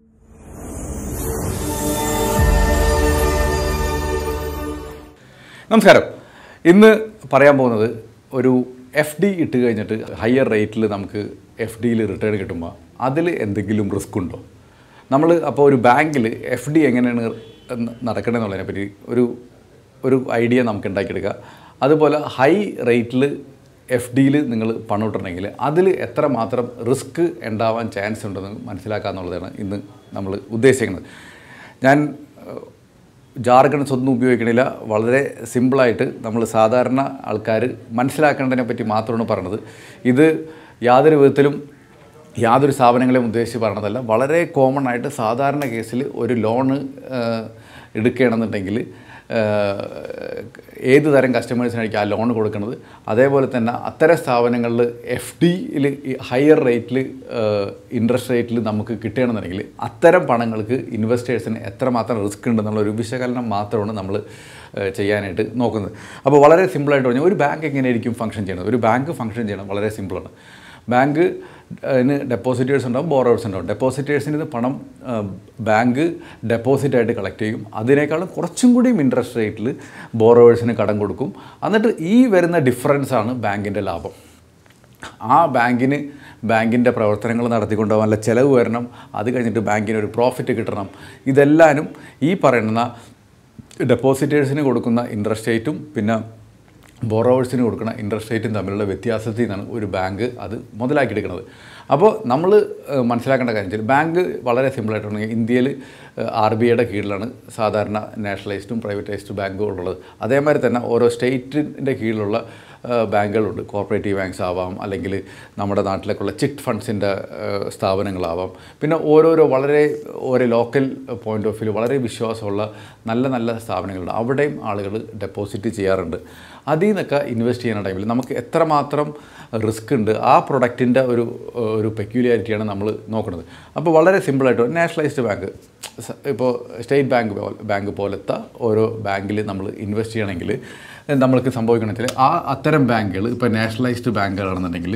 നമസ്കാരം ഇന്ന് പറയാൻ പോകുന്നത് ഒരു എഫ് ഡി ഇട്ട് കഴിഞ്ഞിട്ട് ഹയർ റേറ്റിൽ നമുക്ക് എഫ് ഡിയിൽ റിട്ടേൺ കിട്ടുമ്പോൾ അതിൽ എന്തെങ്കിലും റിസ്ക് ഉണ്ടോ നമ്മൾ അപ്പോൾ ഒരു ബാങ്കിൽ എഫ് ഡി എങ്ങനെയാണ് നടക്കണമെന്നുള്ളതിനെ പറ്റി ഒരു ഒരു ഐഡിയ നമുക്ക് ഉണ്ടാക്കിയെടുക്കുക അതുപോലെ ഹൈ റേറ്റിൽ എഫ് ഡിയിൽ നിങ്ങൾ പണം ഇട്ടിട്ടുണ്ടെങ്കിൽ അതിൽ എത്രമാത്രം റിസ്ക് ഉണ്ടാവാൻ ചാൻസ് ഉണ്ടെന്ന് മനസ്സിലാക്കുക എന്നുള്ളതാണ് ഇന്ന് നമ്മൾ ഉദ്ദേശിക്കുന്നത് ഞാൻ ഏഹ്, ജാർഗൺസ് ഒന്നും ഉപയോഗിക്കണില്ല വളരെ സിമ്പിളായിട്ട് നമ്മൾ സാധാരണ ആൾക്കാർ മനസ്സിലാക്കേണ്ടതിനെ പറ്റി മാത്രമാണ് പറഞ്ഞത് ഇത് യാതൊരു വിധത്തിലും യാതൊരു സ്ഥാപനങ്ങളെയും ഉദ്ദേശിച്ച് പറഞ്ഞതല്ല വളരെ കോമൺ ആയിട്ട് സാധാരണ കേസിൽ ഒരു ലോണ് എടുക്കുകയാണെന്നുണ്ടെങ്കിൽ ഏഹ്, ഏത് തരം കസ്റ്റമേഴ്സിനായിരിക്കും ആ ലോൺ കൊടുക്കുന്നത് അതേപോലെ തന്നെ അത്തരം സ്ഥാപനങ്ങളിൽ എഫ് ഡിയിൽ ഹയർ റേറ്റിൽ ഇൻട്രസ്റ്റ് റേറ്റിൽ നമുക്ക് കിട്ടുകയാണെന്നുണ്ടെങ്കിൽ അത്തരം പണങ്ങൾക്ക് ഇൻവെസ്റ്റേഴ്സിന് എത്രമാത്രം റിസ്ക് ഉണ്ടെന്നുള്ള ഒരു വിശകലനം മാത്രമാണ് നമ്മൾ ഏഹ്, ചെയ്യാനായിട്ട് നോക്കുന്നത് അപ്പോൾ വളരെ സിമ്പിളായിട്ട് പറഞ്ഞാൽ ഒരു ബാങ്ക് എങ്ങനെയായിരിക്കും ഫംഗ്ഷൻ ചെയ്യുന്നത് ഒരു ബാങ്ക് ഫംഗ്ഷൻ ചെയ്യണം വളരെ സിമ്പിളാണ് ബാങ്ക് ന് ഡെപ്പോസിറ്റേഴ്സ് ഉണ്ടാവും ബോറോവേഴ്സ് ഉണ്ടാവും ഡെപ്പോസിറ്റേഴ്സിന് ഇത് പണം ആ, ബാങ്ക് ഡെപ്പോസിറ്റ് ആയിട്ട് കളക്ട് ചെയ്യും അതിനേക്കാളും കുറച്ചും കൂടിയും ഇൻട്രസ്റ്റ് റേറ്റിൽ ബോറോവേഴ്സിന് കടം കൊടുക്കും എന്നിട്ട് ഈ വരുന്ന ഡിഫറൻസ് ആണ് ബാങ്കിൻ്റെ ലാഭം ആ ബാങ്കിന് ബാങ്കിൻ്റെ പ്രവർത്തനങ്ങൾ നടത്തിക്കൊണ്ടുപോകാൻ നല്ല ചിലവ് വരണം അത് കഴിഞ്ഞിട്ട് ബാങ്കിന് ഒരു പ്രോഫിറ്റ് കിട്ടണം ഇതെല്ലാനും ഈ പറയുന്ന ഡെപ്പോസിറ്റേഴ്സിന് കൊടുക്കുന്ന ഇൻട്രസ്റ്റ് റേറ്റും പിന്നെ ബോറോവേഴ്സിന് കൊടുക്കുന്ന ഇൻട്രസ്റ്റ് റേറ്റും തമ്മിലുള്ള വ്യത്യാസത്തിൽ നിന്നാണ് ഒരു ബാങ്ക് അത് മുതലാക്കിയെടുക്കുന്നത് അപ്പോൾ നമ്മൾ ഏഹ്, മനസ്സിലാക്കേണ്ട കാര്യം വെച്ചാൽ ബാങ്ക് വളരെ സിമ്പിളായിട്ടുണ്ടെങ്കിൽ ഇന്ത്യയിൽ ആർ ബി ഐയുടെ കീഴിലാണ് സാധാരണ നാഷണലൈസ്ഡും പ്രൈവറ്റൈസ്ഡ് ബാങ്കുകളുള്ളത് അതേമാതിരി തന്നെ ഓരോ സ്റ്റേറ്റിൻ്റെ കീഴിലുള്ള ഏഹ്, ബാങ്കുകളുണ്ട് കോർപ്പറേറ്റീവ് ബാങ്ക്സ് ആവാം അല്ലെങ്കിൽ നമ്മുടെ നാട്ടിലേക്കുള്ള ചിറ്റ് ഫണ്ട്സിൻ്റെ ഏഹ്, സ്ഥാപനങ്ങളാവാം പിന്നെ ഓരോരോ വളരെ ഓരോ ലോക്കൽ പോയിൻ്റ് ഓഫ് വ്യൂ വളരെ വിശ്വാസമുള്ള നല്ല നല്ല സ്ഥാപനങ്ങളുണ്ട് അവിടെയും ആളുകൾ ഡെപ്പോസിറ്റ് ചെയ്യാറുണ്ട് അതിൽ നിന്നൊക്കെ ഇൻവെസ്റ്റ് ചെയ്യുന്ന ടൈമിൽ നമുക്ക് എത്രമാത്രം റിസ്ക് ഉണ്ട് ആ പ്രൊഡക്റ്റിൻ്റെ ഒരു ഒരു പെക്യൂലിയാരിറ്റിയാണ് നമ്മൾ നോക്കുന്നത് അപ്പോൾ വളരെ സിമ്പിളായിട്ട് നാഷണലൈസ്ഡ് ബാങ്ക് സ- ഇപ്പോൾ സ്റ്റേറ്റ് ബാങ്ക് പോ- ബാങ്ക് പോലത്തെ ഓരോ ബാങ്കിൽ നമ്മൾ ഇൻവെസ്റ്റ് ചെയ്യണമെങ്കിൽ നമ്മൾക്ക് സംഭവിക്കണമെന്ന് വെച്ചാൽ ആ അത്തരം ബാങ്കുകൾ ഇപ്പോൾ നാഷണലൈസ്ഡ് ബാങ്കുകളാണെന്നുണ്ടെങ്കിൽ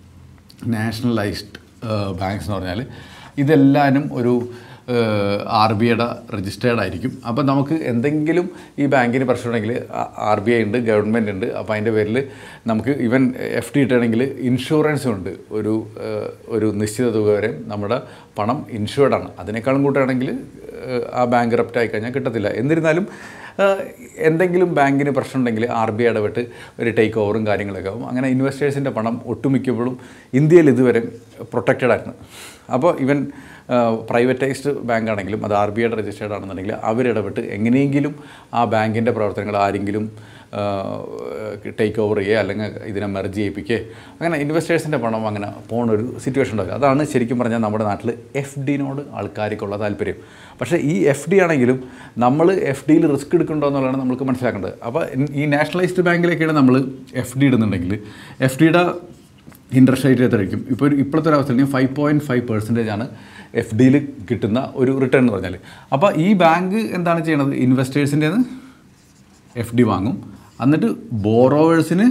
നാഷണലൈസ്ഡ് ബാങ്ക്സ് എന്ന് പറഞ്ഞാൽ ഇതെല്ലാനും ഒരു ആർ ബി ഐയുടെ രജിസ്റ്റേർഡ് ആയിരിക്കും അപ്പോൾ നമുക്ക് എന്തെങ്കിലും ഈ ബാങ്കിന് പ്രശ്നമുണ്ടെങ്കിൽ ആർ ബി ഐ ഉണ്ട് ഗവൺമെൻറ് ഉണ്ട് അപ്പോൾ അതിൻ്റെ പേരിൽ നമുക്ക് ഇവൻ എഫ് ഡി ഇട്ടണമെങ്കിൽ ഇൻഷുറൻസും ഉണ്ട് ഒരു ഏഹ്, ഒരു നിശ്ചിത തുക വരെ നമ്മുടെ പണം ഇൻഷുർഡ് ആണ് അതിനേക്കാളും കൂട്ടാണെങ്കിൽ ആ ബാങ്ക് റപ്റ്റ് ആയി കഴിഞ്ഞാൽ കിട്ടത്തില്ല എന്നിരുന്നാലും ഏഹ്, എന്തെങ്കിലും ബാങ്കിന് പ്രശ്നമുണ്ടെങ്കിൽ ആർ ബി ഐ ഇടപെട്ട് ഒരു ടേക്ക് ഓവറും കാര്യങ്ങളൊക്കെ ആവും അങ്ങനെ ഇൻവെസ്റ്റേഴ്സിൻ്റെ പണം ഒട്ടുമിക്കപ്പോഴും ഇന്ത്യയിൽ ഇതുവരെ പ്രൊട്ടക്റ്റഡ് ആയിരുന്നു അപ്പോൾ ഇവൻ പ്രൈവറ്റൈസ്ഡ് ബാങ്ക് ആണെങ്കിലും അത് ആർ ബി ഐയുടെ രജിസ്റ്റേർഡ് ആണെന്നുണ്ടെങ്കിൽ അവരിടപെട്ട് എങ്ങനെയെങ്കിലും ആ ബാങ്കിൻ്റെ പ്രവർത്തനങ്ങൾ ആരെങ്കിലും ടേക്ക് ഓവർ ചെയ്യുക അല്ലെങ്കിൽ ഇതിനെ മെർജ് ചെയ്യിപ്പിക്കുക അങ്ങനെ ഇൻവെസ്റ്റേഴ്സിൻ്റെ പണം അങ്ങനെ പോകുന്നൊരു സിറ്റുവേഷൻ ഉണ്ടാകും അതാണ് ശരിക്കും പറഞ്ഞാൽ നമ്മുടെ നാട്ടിൽ എഫ് ഡിനോട് ആൾക്കാർക്കുള്ള താല്പര്യം പക്ഷേ ഈ എഫ് ഡി ആണെങ്കിലും നമ്മൾ എഫ് ഡിയിൽ റിസ്ക് എടുക്കുന്നുണ്ടോ എന്നുള്ളതാണ് നമുക്ക് മനസ്സിലാക്കേണ്ടത് അപ്പോൾ ഈ നാഷണലൈസ്ഡ് ബാങ്കിലേക്കാണ് നമ്മൾ എഫ് ഡി ഇടുന്നുണ്ടെങ്കിൽ എഫ് ഡിയുടെ ഇൻട്രസ്റ്റ് റേറ്റ് എത്രയായിരിക്കും ഇപ്പോൾ ഒരു ഇപ്പോഴത്തെ ഒരു അവസ്ഥയിൽ ഫൈവ് പോയിൻറ്റ് ഫൈവ് പെർസെൻറ്റേജ് ആണ് എഫ് ഡിയിൽ കിട്ടുന്ന ഒരു റിട്ടേൺ എന്ന് പറഞ്ഞാൽ അപ്പോൾ ഈ ബാങ്ക് എന്താണ് ചെയ്യണത് ഇൻവെസ്റ്റേഴ്സിൻ്റെ എഫ് ഡി വാങ്ങും എന്നിട്ട് ബോറോവേഴ്സിന്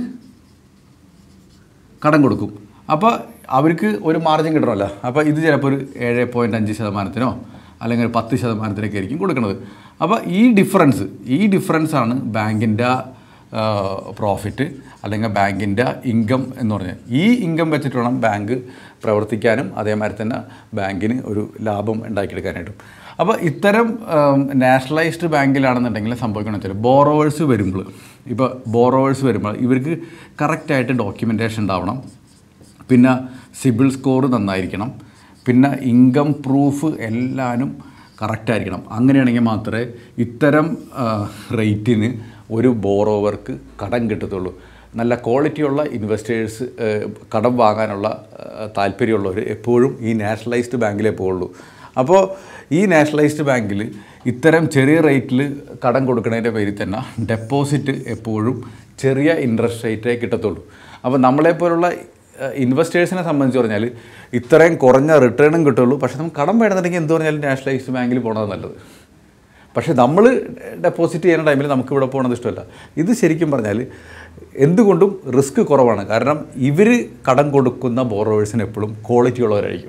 കടം കൊടുക്കും അപ്പോൾ അവർക്ക് ഒരു മാർജിൻ കിട്ടണമല്ലോ അപ്പോൾ ഇത് ചിലപ്പോൾ ഒരു ഏഴ് പോയിൻറ്റ് അഞ്ച് ശതമാനത്തിനോ അല്ലെങ്കിൽ ഒരു പത്ത് ശതമാനത്തിനൊക്കെ ആയിരിക്കും കൊടുക്കുന്നത് അപ്പോൾ ഈ ഡിഫറൻസ് ഈ ഡിഫറൻസ് ആണ് ബാങ്കിൻ്റെ പ്രോഫിറ്റ് അല്ലെങ്കിൽ ബാങ്കിൻ്റെ ഇൻകം എന്ന് പറഞ്ഞാൽ ഈ ഇൻകം വെച്ചിട്ട് വേണം ബാങ്ക് പ്രവർത്തിക്കാനും അതേമാതിരി തന്നെ ബാങ്കിന് ഒരു ലാഭം ഉണ്ടാക്കിയെടുക്കാനായിട്ടും അപ്പോൾ ഇത്തരം നാഷണലൈസ്ഡ് ബാങ്കിലാണെന്നുണ്ടെങ്കിൽ സംഭവിക്കണമെന്ന് വെച്ചാൽ ബോറോവേഴ്സ് വരുമ്പോൾ ഇപ്പോൾ ബോറോവേഴ്സ് വരുമ്പോൾ ഇവർക്ക് കറക്റ്റായിട്ട് ഡോക്യുമെൻറ്റേഷൻ ഉണ്ടാവണം പിന്നെ സിബിൽ സ്കോർ നന്നായിരിക്കണം പിന്നെ ഇൻകം പ്രൂഫ് എല്ലാനും കറക്റ്റായിരിക്കണം അങ്ങനെയാണെങ്കിൽ മാത്രമേ ഇത്തരം റേറ്റിന് ഒരു ബോറോവർക്ക് കടം കിട്ടത്തുള്ളൂ നല്ല ക്വാളിറ്റിയുള്ള ഇൻവെസ്റ്റേഴ്സ് കടം വാങ്ങാനുള്ള ഏഹ്, താല്പര്യമുള്ളവർ എപ്പോഴും ഈ നാഷണലൈസ്ഡ് ബാങ്കിലേ പോകുള്ളൂ അപ്പോൾ ഈ നാഷണലൈസ്ഡ് ബാങ്കിൽ ഇത്തരം ചെറിയ റേറ്റിൽ കടം കൊടുക്കുന്നതിൻ്റെ പേരിൽ തന്നെ ഡെപ്പോസിറ്റ് എപ്പോഴും ചെറിയ ഇൻട്രസ്റ്റ് റേറ്റേ കിട്ടത്തുള്ളൂ അപ്പോൾ നമ്മളെപ്പോലുള്ള ഇൻവെസ്റ്റേഴ്സിനെ സംബന്ധിച്ച് പറഞ്ഞാൽ ഇത്രയും കുറഞ്ഞ റിട്ടേണും കിട്ടുള്ളൂ പക്ഷേ നമുക്ക് കടം വേണമെന്നുണ്ടെങ്കിൽ എന്ത് പറഞ്ഞാലും നാഷണലൈസ്ഡ് ബാങ്കിൽ പോകണത് നല്ലത് പക്ഷേ നമ്മൾ ഡെപ്പോസിറ്റ് ചെയ്യുന്ന ടൈമിൽ നമുക്ക് ഇവിടെ പോകുന്നത് ഇഷ്ടമല്ല ഇത് ശരിക്കും പറഞ്ഞാൽ എന്തുകൊണ്ടും റിസ്ക് കുറവാണ് കാരണം ഇവർ കടം കൊടുക്കുന്ന ബോറോവേഴ്സിന് എപ്പോഴും ക്വാളിറ്റി ഉള്ളവരായിരിക്കും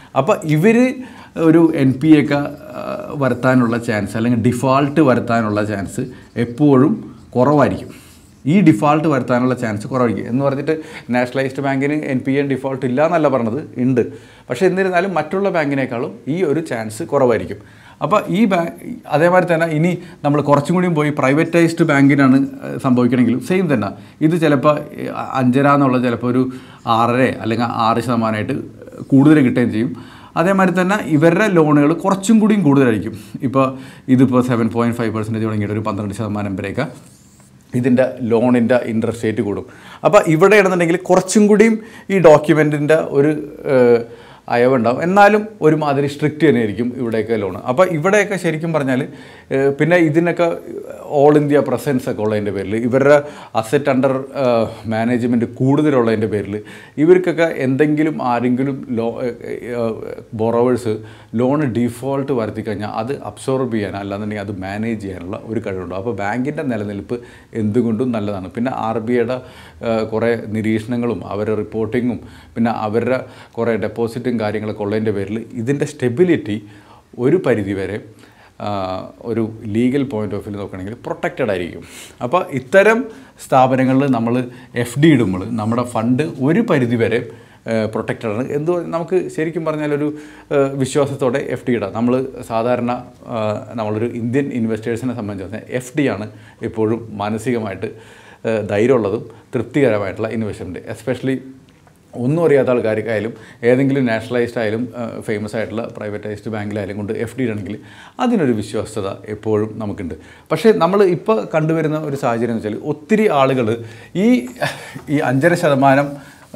അപ്പോൾ ഇവർ ഒരു എൻ പി ഒക്കെ വരുത്താനുള്ള ചാൻസ് അല്ലെങ്കിൽ ഡിഫാൾട്ട് വരുത്താനുള്ള ചാൻസ് എപ്പോഴും കുറവായിരിക്കും ഈ ഡിഫാൾട്ട് വരുത്താനുള്ള ചാൻസ് കുറവായിരിക്കും എന്ന് പറഞ്ഞിട്ട് നാഷണലൈസ്ഡ് ബാങ്കിന് എൻ പി എൻ ഡിഫോൾട്ട് ഇല്ല എന്നല്ല പറഞ്ഞത് ഉണ്ട് പക്ഷേ എന്നിരുന്നാലും മറ്റുള്ള ബാങ്കിനേക്കാളും ഈ ഒരു ചാൻസ് കുറവായിരിക്കും അപ്പോൾ ഈ ബാങ്ക് അതേമാതിരി തന്നെ ഇനി നമ്മൾ കുറച്ചും കൂടിയും പോയി പ്രൈവറ്റൈസ്ഡ് ബാങ്കിനാണ് ഏഹ്, സംഭവിക്കണമെങ്കിലും സെയിം തന്നെ ഇത് ചിലപ്പോൾ ഏഹ്, അഞ്ചര എന്നുള്ളത് ചിലപ്പോൾ ഒരു ആറര അല്ലെങ്കിൽ ആറ് ശതമാനമായിട്ട് കൂടുതൽ കിട്ടുകയും ചെയ്യും അതേമാതിരി തന്നെ ഇവരുടെ ലോണുകൾ കുറച്ചും കൂടിയും കൂടുതലായിരിക്കും ഇപ്പോൾ ഇതിപ്പോൾ സെവൻ പോയിൻറ്റ് ഫൈവ് പെർസെൻറ്റേജ് തുടങ്ങിയിട്ട് ഒരു പന്ത്രണ്ട് ശതമാനം വരെയൊക്കെ ഇതിൻ്റെ ലോണിൻ്റെ ഇൻട്രസ്റ്റ് റേറ്റ് കൂടും അപ്പോൾ ഇവിടെയാണെന്നുണ്ടെങ്കിൽ കുറച്ചും കൂടിയും ഈ ഡോക്യുമെൻറ്റിൻ്റെ ഒരു ഏഹ്, അയവുണ്ടാവും എന്നാലും ഒരുമാതിരി സ്ട്രിക്റ്റ് തന്നെയായിരിക്കും ഇവിടെയൊക്കെ ലോൺ അപ്പോൾ ഇവിടെയൊക്കെ ശരിക്കും പറഞ്ഞാൽ ഏഹ്, പിന്നെ ഇതിനൊക്കെ ഓൾ ഇന്ത്യ പ്രസൻസ് ഒക്കെ ഉള്ളതിൻ്റെ പേരിൽ ഇവരുടെ അസറ്റ് അണ്ടർ മാനേജ്മെൻറ്റ് കൂടുതലുള്ളതിൻ്റെ പേരിൽ ഇവർക്കൊക്കെ എന്തെങ്കിലും ആരെങ്കിലും ലോ ബൊറോവേഴ്സ് ലോൺ ഡിഫോൾട്ട് വരുത്തി കഴിഞ്ഞാൽ അത് അബ്സോർബ് ചെയ്യാൻ അല്ലാന്നുണ്ടെങ്കിൽ അത് മാനേജ് ചെയ്യാനുള്ള ഒരു കഴിവുണ്ട് അപ്പോൾ ബാങ്കിൻ്റെ നിലനിൽപ്പ് എന്തുകൊണ്ടും നല്ലതാണ് പിന്നെ ആർ ബി ഐയുടെ കുറേ നിരീക്ഷണങ്ങളും അവരുടെ റിപ്പോർട്ടിങ്ങും പിന്നെ അവരുടെ കുറേ ഡെപ്പോസിറ്റും കാര്യങ്ങളൊക്കെ ഉള്ളതിൻ്റെ പേരിൽ ഇതിൻ്റെ സ്റ്റെബിലിറ്റി ഒരു പരിധിവരെ ആ, ഒരു ലീഗൽ പോയിന്റ് ഓഫ് വ്യൂ നോക്കുകയാണെങ്കിൽ പ്രൊട്ടക്റ്റഡ് ആയിരിക്കും അപ്പോൾ ഇത്തരം സ്ഥാപനങ്ങളിൽ നമ്മൾ എഫ് ഡി ഇടുമ്പോൾ നമ്മുടെ ഫണ്ട് ഒരു പരിധിവരെ പ്രൊട്ടക്റ്റഡ് ആണ് എന്ത് നമുക്ക് ശരിക്കും പറഞ്ഞാൽ ഒരു ഏഹ്, വിശ്വാസത്തോടെ എഫ് ഡി ഇടാം നമ്മൾ സാധാരണ ആ, നമ്മളൊരു ഇന്ത്യൻ ഇൻവെസ്റ്റേഴ്സിനെ സംബന്ധിച്ച് എഫ് ഡി ആണ് എപ്പോഴും മാനസികമായിട്ട് ഏഹ്, ധൈര്യമുള്ളതും തൃപ്തികരമായിട്ടുള്ള ഇൻവെസ്റ്റ്മെൻറ്റ് എസ്പെഷ്യലി ഒന്നും അറിയാത്ത ആൾക്കാർക്കായാലും ഏതെങ്കിലും നാഷണലൈസ്ഡ് ആയാലും ഫേമസ് ആയിട്ടുള്ള പ്രൈവറ്റൈസ്ഡ് ബാങ്കിലായാലും കൊണ്ട് എഫ് ഡി ആണെങ്കിൽ അതിനൊരു വിശ്വസ്തത എപ്പോഴും നമുക്കുണ്ട് പക്ഷേ നമ്മൾ ഇപ്പോൾ കണ്ടുവരുന്ന ഒരു സാഹചര്യം എന്ന് വെച്ചാൽ ഒത്തിരി ആളുകൾ ഈ ഈ അഞ്ചര ശതമാനം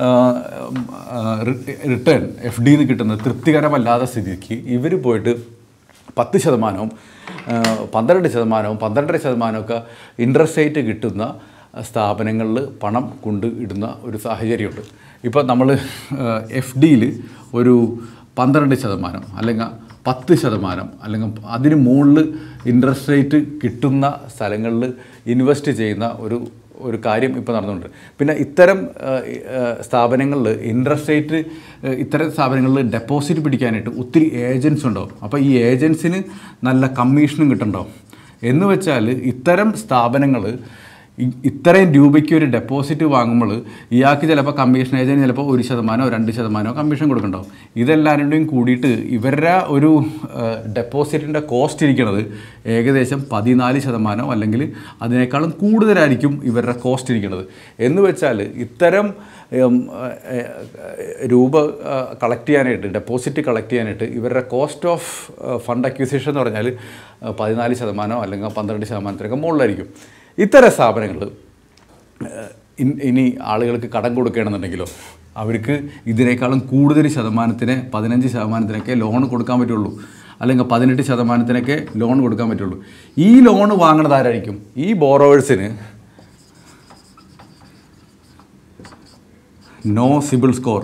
റിട്ടേൺ എഫ് ഡിന്ന് കിട്ടുന്നത് തൃപ്തികരമല്ലാത്ത സ്ഥിതിക്ക് ഇവർ പോയിട്ട് പത്ത് ശതമാനവും ആ, പന്ത്രണ്ട് ശതമാനവും പന്ത്രണ്ടര ശതമാനമൊക്കെ ഇൻട്രസ്റ്റ് റേറ്റ് കിട്ടുന്ന സ്ഥാപനങ്ങളിൽ പണം കൊണ്ട് ഇടുന്ന ഒരു സാഹചര്യമുണ്ട് ഇപ്പോൾ നമ്മൾ എഫ് ഡിയിൽ ഒരു പന്ത്രണ്ട് ശതമാനം അല്ലെങ്കിൽ പത്ത് ശതമാനം അല്ലെങ്കിൽ അതിന് മുകളിൽ ഇൻട്രസ്റ്റ് റേറ്റ് കിട്ടുന്ന സ്ഥലങ്ങളിൽ ഇൻവെസ്റ്റ് ചെയ്യുന്ന ഒരു ഒരു കാര്യം ഇപ്പോൾ നടന്നുകൊണ്ട് പിന്നെ ഇത്തരം സ്ഥാപനങ്ങളിൽ ഇൻട്രസ്റ്റ് റേറ്റ് ഇത്തരം സ്ഥാപനങ്ങളിൽ ഡെപ്പോസിറ്റ് പിടിക്കാനായിട്ട് ഒത്തിരി ഏജൻസ് ഉണ്ടാവും അപ്പോൾ ഈ ഏജൻസിന് നല്ല കമ്മീഷനും കിട്ടുന്നുണ്ടാവും എന്ന് വെച്ചാൽ ഇത്തരം സ്ഥാപനങ്ങൾ ഇ- ഇത്രയും രൂപയ്ക്ക് ഒരു ഡെപ്പോസിറ്റ് വാങ്ങുമ്പോൾ ഇയാൾക്ക് ചിലപ്പോൾ കമ്മീഷൻ ഏജൻറ്റ് ചിലപ്പോൾ ഒരു ശതമാനമോ രണ്ട് ശതമാനമോ കമ്മീഷൻ കൊടുക്കണ്ടാവും ഇതെല്ലാവരുടെയും കൂടിയിട്ട് ഇവരുടെ ഒരു ഡെപ്പോസിറ്റിൻ്റെ കോസ്റ്റ് ഇരിക്കുന്നത് ഏകദേശം പതിനാല് ശതമാനം അല്ലെങ്കിൽ അതിനേക്കാളും കൂടുതലായിരിക്കും ഇവരുടെ കോസ്റ്റ് ഇരിക്കുന്നത് എന്ന് വെച്ചാൽ ഇത്തരം ഉം, ഏഹ്, രൂപ കളക്ട് ചെയ്യാനായിട്ട് ഡെപ്പോസിറ്റ് കളക്ട് ചെയ്യാനായിട്ട് ഇവരുടെ കോസ്റ്റ് ഓഫ് ഫണ്ട് അക്വിസിഷൻ എന്ന് പറഞ്ഞാൽ പതിനാല് ശതമാനമോ അല്ലെങ്കിൽ പന്ത്രണ്ട് ശതമാനത്തിനൊക്കെ മുകളിലായിരിക്കും ഇത്തരം സ്ഥാപനങ്ങൾ ഇൻ- ഇനി ആളുകൾക്ക് കടം കൊടുക്കുകയാണെന്നുണ്ടെങ്കിലോ അവർക്ക് ഇതിനേക്കാളും കൂടുതൽ ശതമാനത്തിന് പതിനഞ്ച് ശതമാനത്തിനൊക്കെ ലോൺ കൊടുക്കാൻ പറ്റുള്ളൂ അല്ലെങ്കിൽ പതിനെട്ട് ശതമാനത്തിനൊക്കെ ലോൺ കൊടുക്കാൻ പറ്റുള്ളൂ ഈ ലോൺ വാങ്ങുന്നത് ആരായിരിക്കും ഈ ബോറോവേഴ്സിന് no CIBIL score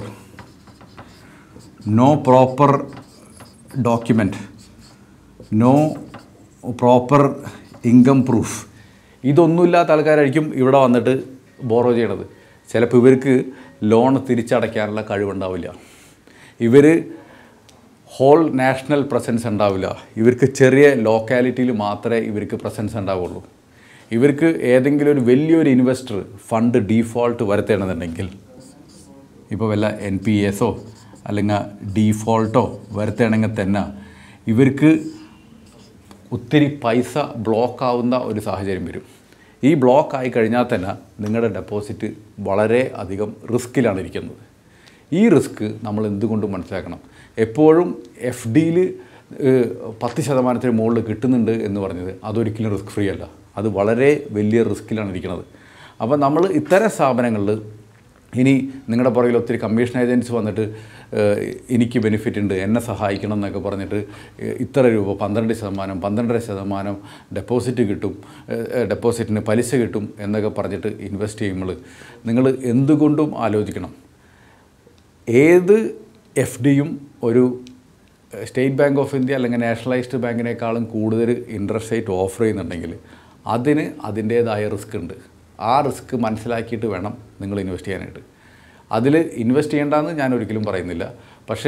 no proper document no proper income proof ഇതൊന്നുമില്ലാത്ത ആൾക്കാരായിരിക്കും ഇവിടെ വന്നിട്ട് ബോറോ ചെയ്യണത് ചിലപ്പോൾ ഇവർക്ക് ലോൺ തിരിച്ചടയ്ക്കാനുള്ള കഴിവുണ്ടാവില്ല ഇവർ ഹോൾ നാഷണൽ പ്രസൻസ് ഉണ്ടാവില്ല ഇവർക്ക് ചെറിയ ലോക്കാലിറ്റിയിൽ മാത്രമേ ഇവർക്ക് പ്രസൻസ് ഉണ്ടാവുള്ളൂ ഇവർക്ക് ഏതെങ്കിലും ഒരു വലിയൊരു ഇൻവെസ്റ്റർ ഫണ്ട് ഡീഫോൾട്ട് വരുത്തണമെന്നുണ്ടെങ്കിൽ ഇപ്പോൾ വല്ല എൻ പി എസോ അല്ലെങ്കിൽ ഡീഫോൾട്ടോ വരുത്തുകയാണെങ്കിൽ തന്നെ ഇവർക്ക് ഒത്തിരി പൈസ ബ്ലോക്ക് ആവുന്ന ഒരു സാഹചര്യം വരും ഈ ബ്ലോക്ക് ആയി കഴിഞ്ഞാൽ തന്നെ നിങ്ങളുടെ ഡെപ്പോസിറ്റ് വളരെ അധികം റിസ്ക്കിലാണ് ഇരിക്കുന്നത് ഈ റിസ്ക് നമ്മൾ എന്തുകൊണ്ടും മനസ്സിലാക്കണം എപ്പോഴും എഫ് ഡിയിൽ പത്ത് ശതമാനത്തിന് മുകളിൽ കിട്ടുന്നുണ്ട് എന്ന് പറഞ്ഞത് അതൊരിക്കലും റിസ്ക് ഫ്രീ അല്ല അത് വളരെ വലിയ റിസ്ക്കിലാണ് ഇരിക്കുന്നത് അപ്പോൾ നമ്മൾ ഇത്തരം സ്ഥാപനങ്ങളിൽ ഇനി നിങ്ങളുടെ പുറകിൽ ഒത്തിരി കമ്മീഷൻ ഏജൻസി വന്നിട്ട് ഏഹ്, എനിക്ക് ബെനിഫിറ്റ് ഉണ്ട് എന്നെ സഹായിക്കണം എന്നൊക്കെ പറഞ്ഞിട്ട് ഏഹ്, ഇത്ര രൂപ പന്ത്രണ്ട് ശതമാനം പന്ത്രണ്ടര ശതമാനം ഡെപ്പോസിറ്റ് കിട്ടും ഏഹ്, ഡെപ്പോസിറ്റിന് പലിശ കിട്ടും എന്നൊക്കെ പറഞ്ഞിട്ട് ഇൻവെസ്റ്റ് ചെയ്യുമ്പോൾ നിങ്ങൾ എന്തുകൊണ്ടും ആലോചിക്കണം ഏത് എഫ് ഡിയും ഒരു ഏഹ്, സ്റ്റേറ്റ് ബാങ്ക് ഓഫ് ഇന്ത്യ അല്ലെങ്കിൽ നാഷണലൈസ്ഡ് ബാങ്കിനേക്കാളും കൂടുതൽ ഇൻട്രസ്റ്റ് റേറ്റ് ഓഫർ ചെയ്യുന്നുണ്ടെങ്കിൽ അതിന് അതിൻ്റേതായ റിസ്ക് ഉണ്ട് ആ റിസ്ക് മനസ്സിലാക്കിയിട്ട് വേണം നിങ്ങൾ ഇൻവെസ്റ്റ് ചെയ്യാനായിട്ട് അതിൽ ഇൻവെസ്റ്റ് ചെയ്യേണ്ടെന്ന് ഞാൻ ഒരിക്കലും പറയുന്നില്ല പക്ഷേ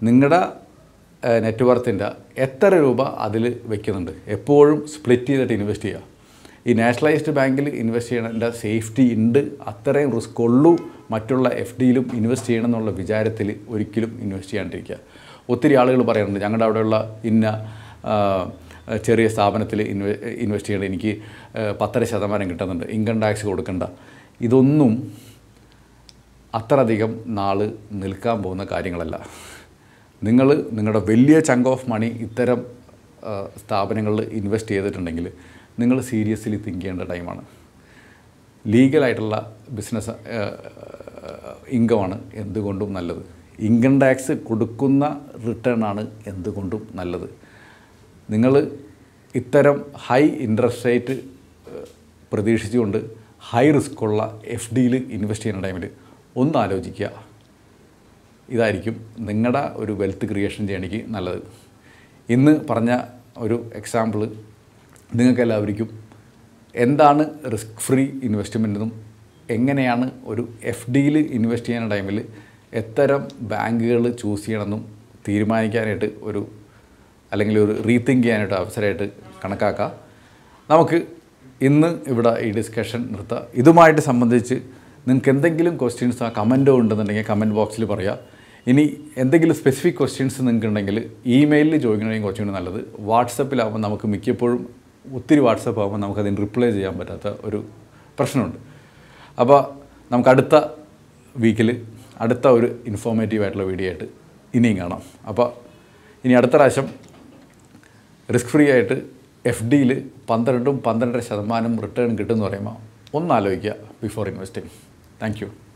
നിങ്ങളുടെ നെറ്റ് വർത്തിൻ്റെ എത്ര രൂപ അതിൽ വെക്കുന്നുണ്ട് എപ്പോഴും സ്പ്ലിറ്റ് ചെയ്തിട്ട് ഇൻവെസ്റ്റ് ചെയ്യുക ഈ നാഷണലൈസ്ഡ് ബാങ്കിൽ ഇൻവെസ്റ്റ് ചെയ്യണതിൻ്റെ സേഫ്റ്റി ഉണ്ട് അത്രയും റിസ്ക് ഉള്ളൂ മറ്റുള്ള എഫ് ഡിയിലും ഇൻവെസ്റ്റ് ചെയ്യണം എന്നുള്ള വിചാരത്തിൽ ഒരിക്കലും ഇൻവെസ്റ്റ് ചെയ്യാണ്ടിരിക്കുക ഒത്തിരി ആളുകൾ പറയുന്നുണ്ട് ഞങ്ങളുടെ അവിടെയുള്ള ഇന്ന ആ, ചെറിയ സ്ഥാപനത്തിൽ ഇൻവെ ഇൻവെസ്റ്റ് ചെയ്യണം എനിക്ക് ആ, പത്തര ശതമാനം കിട്ടുന്നുണ്ട് ഇൻകം ടാക്സ് കൊടുക്കണ്ട ഇതൊന്നും അത്രയധികം നാൾ നിൽക്കാൻ പോകുന്ന കാര്യങ്ങളല്ല നിങ്ങൾ നിങ്ങളുടെ വലിയ ചങ്ക് ഓഫ് മണി ഇത്തരം ആ, സ്ഥാപനങ്ങളിൽ ഇൻവെസ്റ്റ് ചെയ്തിട്ടുണ്ടെങ്കിൽ നിങ്ങൾ സീരിയസ്ലി തിങ്ക് ചെയ്യേണ്ട ടൈമാണ് ലീഗലായിട്ടുള്ള ബിസിനസ് ഇൻകമാണ് എന്തുകൊണ്ടും നല്ലത് ഇൻകം ടാക്സ് കൊടുക്കുന്ന റിട്ടേൺ ആണ് എന്തുകൊണ്ടും നല്ലത് നിങ്ങൾ ഇത്തരം ഹൈ ഇൻട്രസ്റ്റ് റേറ്റ് പ്രതീക്ഷിച്ചുകൊണ്ട് ഹൈ റിസ്ക് ഉള്ള എഫ് ഡിയിൽ ഇൻവെസ്റ്റ് ചെയ്യുന്ന ടൈമിൽ ഒന്ന് ആലോചിക്കുക ഇതായിരിക്കും നിങ്ങളുടെ ഒരു വെൽത്ത് ക്രിയേഷൻ ചെയ്യണമെങ്കിൽ നല്ലത് ഇന്ന് പറഞ്ഞ ഒരു എക്സാമ്പിൾ നിങ്ങൾക്കെല്ലാവർക്കും എന്താണ് റിസ്ക് ഫ്രീ ഇൻവെസ്റ്റ്മെൻ്റ് എന്നും എങ്ങനെയാണ് ഒരു എഫ് ഡിയിൽ ഇൻവെസ്റ്റ് ചെയ്യുന്ന ടൈമിൽ എത്തരം ബാങ്കുകൾ ചൂസ് ചെയ്യണമെന്നും തീരുമാനിക്കാനായിട്ട് ഒരു അല്ലെങ്കിൽ ഒരു റീതിങ്ക് ചെയ്യാനായിട്ട് അവസരമായിട്ട് കണക്കാക്കാം നമുക്ക് ഇന്ന് ഇവിടെ ഈ ഡിസ്കഷൻ നിർത്താം ഇതുമായിട്ട് സംബന്ധിച്ച് നിങ്ങൾക്ക് എന്തെങ്കിലും ക്വസ്റ്റ്യൻസ് ആ കമൻറ്റോ ഉണ്ടെന്നുണ്ടെങ്കിൽ കമൻറ്റ് ബോക്സിൽ പറയാം ഇനി എന്തെങ്കിലും സ്പെസിഫിക് ക്വസ്റ്റ്യൻസ് നിങ്ങൾക്ക് ഉണ്ടെങ്കിൽ ഇമെയിലിൽ ചോദിക്കണമെങ്കിൽ കുറച്ചുകൂടി നല്ലത് വാട്സപ്പിലാകുമ്പോൾ നമുക്ക് മിക്കപ്പോഴും ഒത്തിരി വാട്സപ്പ് ആകുമ്പോൾ നമുക്കതിന് റിപ്ലൈ ചെയ്യാൻ പറ്റാത്ത ഒരു പ്രശ്നമുണ്ട് അപ്പോൾ നമുക്ക് അടുത്ത വീക്കിൽ അടുത്ത ഒരു ഇൻഫോർമേറ്റീവ് ആയിട്ടുള്ള വീഡിയോ ആയിട്ട് ഇനിയും കാണാം അപ്പോൾ ഇനി അടുത്ത പ്രാവശ്യം റിസ്ക് ഫ്രീ ആയിട്ട് എഫ് ഡിയിൽ പന്ത്രണ്ടും പന്ത്രണ്ടര ശതമാനം റിട്ടേൺ കിട്ടുമെന്ന് പറയുമ്പോൾ ഒന്ന് ആലോചിക്കുക ബിഫോർ ഇൻവെസ്റ്റിംഗ് താങ്ക് യു